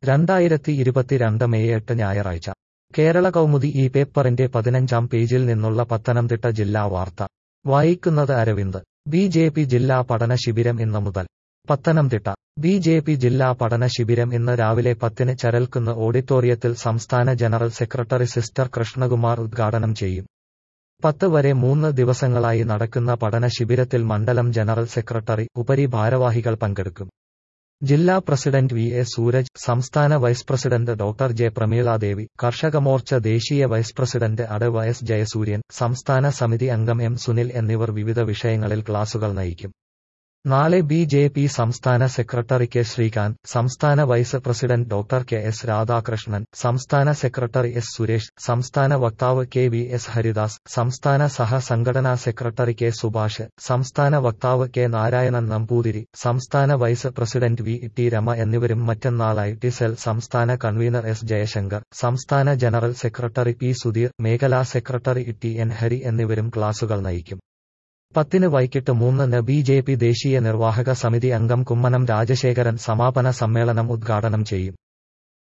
രണ്ടായിരത്തി ഇരുപത്തിരണ്ട് മെയ് എട്ട് ഞായറാഴ്ച കേരള കൗമുദി ഈ പേപ്പറിന്റെ പതിനഞ്ചാം പേജിൽ നിന്നുള്ള പത്തനംതിട്ട ജില്ലാ വാർത്ത വായിക്കുന്നത് അരവിന്ദ് ബി ജെ പി ജില്ലാ പഠന ശിബിരം ഇന്ന് മുതൽ പത്തനംതിട്ട ബി ജെ പി ജില്ലാ പഠന ശിബിരം ഇന്ന് രാവിലെ പത്തിന് ചരൽക്കുന്ന് ഓഡിറ്റോറിയത്തിൽ സംസ്ഥാന ജനറൽ സെക്രട്ടറി സിസ്റ്റർ കൃഷ്ണകുമാർ ഉദ്ഘാടനം ചെയ്യും പത്ത് വരെ മൂന്ന് ദിവസങ്ങളായി നടക്കുന്ന പഠന ശിബിരത്തിൽ മണ്ഡലം ജനറൽ സെക്രട്ടറി ഉപരി ഭാരവാഹികൾ പങ്കെടുക്കും ജില്ലാ പ്രസിഡന്റ് വി എ സൂരജ് സംസ്ഥാന vice president doctor J Prameeladevi Karshaka Morcha ദേശീയ വൈസ് പ്രസിഡന്റ് അടവ് എസ് ജയസൂര്യൻ സംസ്ഥാന സമിതി അംഗം എം സുനിൽ എന്നിവർ വിവിധ വിഷയങ്ങളിൽ ക്ലാസുകൾ നയിക്കും നാളെ ബി ജെ പി സംസ്ഥാന സെക്രട്ടറി കെ ശ്രീകാന്ത് സംസ്ഥാന vice president doctor K S Radhakrishnan സംസ്ഥാന സെക്രട്ടറി എസ് സുരേഷ് സംസ്ഥാന വക്താവ് കെ വി എസ് ഹരിദാസ് സംസ്ഥാന സഹസംഘടനാ സെക്രട്ടറി കെ സുഭാഷ് സംസ്ഥാന വക്താവ് കെ നാരായണൻ നമ്പൂതിരി സംസ്ഥാന vice president V T Rama എന്നിവരും മറ്റന്നാൾ ഐ ടി സെൽ സംസ്ഥാന കൺവീനർ എസ് ജയശങ്കർ സംസ്ഥാന ജനറൽ സെക്രട്ടറി പി സുധീർ മേഖലാ സെക്രട്ടറി ടി എൻ ഹരി എന്നിവരും ക്ലാസുകൾ നയിക്കും പത്തിന് വൈകിട്ട് മൂന്നിന് ബി ജെ പി ദേശീയ നിർവാഹക സമിതി അംഗം കുമ്മനം രാജശേഖരൻ സമാപന സമ്മേളനം ഉദ്ഘാടനം ചെയ്യും